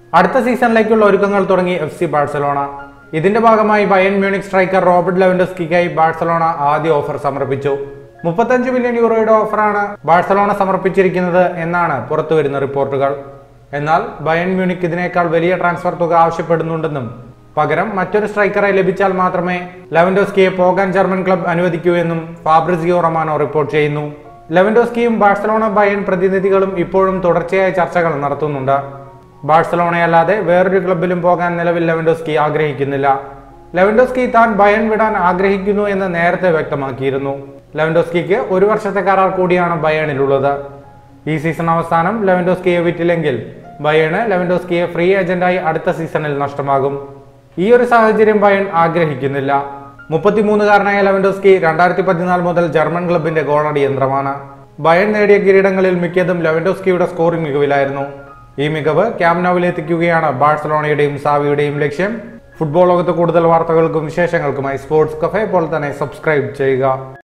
അടുത്ത സീസണിലേക്കുള്ള ഒരുക്കങ്ങൾ തുടങ്ങി എഫ് സി ബാഴ്സലോണ ഇതിന്റെ ഭാഗമായി ബയൺ മ്യൂണിക് സ്ട്രൈക്കർ റോബർട്ട് ലെവൻഡോസ്കിക്കായി ബാഴ്സലോണ ആദ്യ ഓഫർ സമർപ്പിച്ചു മുപ്പത്തഞ്ച് മില്യൺ യൂറോയുടെ ഓഫറാണ് ബാഴ്സലോണ സമർപ്പിച്ചിരിക്കുന്നത് എന്നാണ് പുറത്തുവരുന്ന റിപ്പോർട്ടുകൾ എന്നാൽ ബയൺ മ്യൂണിക് ഇതിനേക്കാൾ വലിയ ട്രാൻസ്ഫർ തുക ആവശ്യപ്പെടുന്നുണ്ടെന്നും പകരം മറ്റൊരു സ്ട്രൈക്കറെ ലഭിച്ചാൽ മാത്രമേ ലെവൻഡോസ്കിയെ പോകാൻ ജർമ്മൻ ക്ലബ് അനുവദിക്കൂ എന്നും ഫാബ്രിസിയോ റൊമാനോ റിപ്പോർട്ട് ചെയ്യുന്നു ലെവൻഡോസ്കിയും ബാഴ്സലോണ ബയൺ പ്രതിനിധികളും ഇപ്പോഴും തുടർച്ചയായ ചർച്ചകൾ നടത്തുന്നുണ്ട് ബാഴ്സലോണയല്ലാതെ വേറൊരു ക്ലബിലും പോകാൻ നിലവിൽ ലെവൻഡോസ്കി ആഗ്രഹിക്കുന്നില്ല ലെവൻഡോസ്കി താൻ ബയൺ വിടാൻ ആഗ്രഹിക്കുന്നു എന്ന് നേരത്തെ വ്യക്തമാക്കിയിരുന്നു ലെവൻഡോസ്കിക്ക് ഒരു വർഷത്തെ കരാർ കൂടിയാണ് ബയണിലുള്ളത് ഈ സീസൺ അവസാനം ലെവൻഡോസ്കിയെ വിറ്റില്ലെങ്കിൽ ബയണ് ലെവൻഡോസ്കിയെ ഫ്രീ ഏജന്റായി അടുത്ത സീസണിൽ നഷ്ടമാകും ഈ ഒരു സാഹചര്യം ബയൺ ആഗ്രഹിക്കുന്നില്ല മുപ്പത്തിമൂന്നുകാരനായ ലെവൻഡോസ്കി രണ്ടായിരത്തി പതിനാല് മുതൽ ജർമ്മൻ ക്ലബിന്റെ ഗോളടി യന്ത്രമാണ് ബയൺ നേടിയ കിരീടങ്ങളിൽ മിക്കതും ലെവൻഡോസ്കിയുടെ സ്കോറിംഗ് മികവിലായിരുന്നു ഈ മികവ് ക്യാമ്നോവിൽ എത്തിക്കുകയാണ് ബാഴ്സലോണയുടെയും സാവിയുടെയും ലക്ഷ്യം ഫുട്ബോൾ ലോകത്ത് കൂടുതൽ വാർത്തകൾക്കും വിശേഷങ്ങൾക്കുമായി സ്പോർട്സ് കഫേ പോലെ തന്നെ സബ്സ്ക്രൈബ് ചെയ്യുക